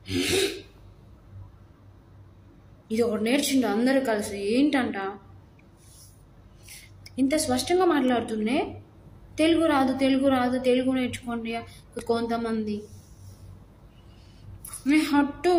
ఇది ఒకటి నేర్చిండు అందరూ కలిసి ఏంటంట ఇంత స్పష్టంగా మాట్లాడుతుండే తెలుగు రాదు తెలుగు రాదు తెలుగు నేర్చుకోండి కొంతమంది నే హట్టు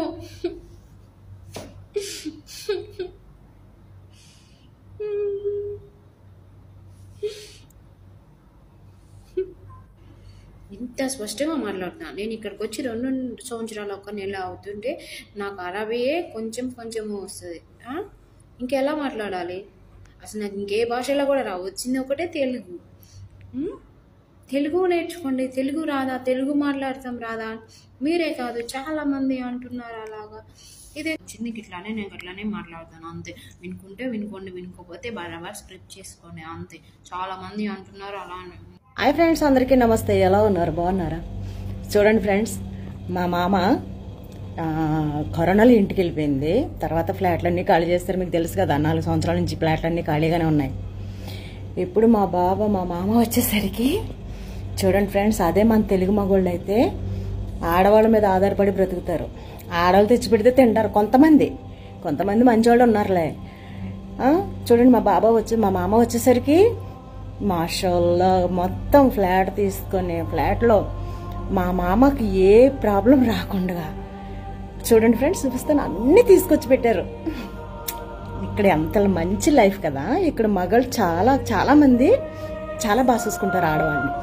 ఇంత స్పష్టంగా మాట్లాడుతున్నా నేను ఇక్కడికి వచ్చి రెండు సంవత్సరాలు ఒక నెల అవుతుంటే నాకు అరబీయే కొంచెం కొంచెం వస్తుంది ఆ? ఇంకెలా మాట్లాడాలి అసలు నాకు ఇంకే భాషలో కూడా రావు వచ్చింది ఒకటే తెలుగు ఉం? తెలుగు నేర్చుకోండి తెలుగు రాదా తెలుగు మాట్లాడతాం రాదా మీరే కాదు చాలా మంది అంటున్నారు అలాగా ఇదే చిన్న ఇట్లానే నేను ఇట్లానే మాట్లాడతాను అంతే వినుకుంటే వినుకోండి వినుకోకపోతే బరాబర్ స్క్రిప్ట్ చేసుకోండి అంతే చాలా మంది అంటున్నారు అలానే హాయ్ ఫ్రెండ్స్ అందరికీ నమస్తే ఎలా ఉన్నారు బాగున్నారా చూడండి ఫ్రెండ్స్ మా మామ ఆ, కరోనాలో ఇంటికి వెళ్ళిపోయింది తర్వాత ఫ్లాట్లన్నీ ఖాళీ చేస్తారు మీకు తెలుసు కదా నాలుగు సంవత్సరాల నుంచి ఫ్లాట్లన్నీ ఖాళీగానే ఉన్నాయి ఇప్పుడు మా బాబా మా మామ వచ్చేసరికి చూడండి ఫ్రెండ్స్ అదే మన తెలుగు మగోళ్ళు అయితే ఆడవాళ్ళ మీద ఆధారపడి బ్రతుకుతారు ఆడవాళ్ళు తెచ్చి పెడితే తింటారు కొంతమంది కొంతమంది మంచివాళ్ళు ఉన్నారులే ఆ, చూడండి మా బాబా వచ్చి మా మామ వచ్చేసరికి మాషల్లా మొత్తం ఫ్లాట్ తీసుకొని ఫ్లాట్లో మా మామకి ఏ ప్రాబ్లం రాకుండా చూడండి ఫ్రెండ్స్ చూపిస్తాను అన్నీ తీసుకొచ్చి పెట్టారు ఇక్కడ ఎంత మంచి లైఫ్ కదా ఇక్కడ మగళ్ళు చాలా చాలా మంది చాలా బాగా చూసుకుంటారు ఆడవాళ్ళని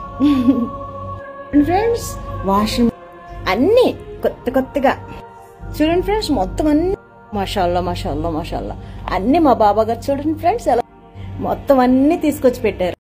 ఫ్రెండ్స్ వాషింగ్ అన్నీ కొత్త కొత్తగా చూడండి ఫ్రెండ్స్ మొత్తం అన్ని మషాల్లా మషాల్లా మషాల్లా అన్నీ మా బాబా గారు చూడండి ఫ్రెండ్స్ ఎలా మొత్తం అన్నీ తీసుకొచ్చి పెట్టారు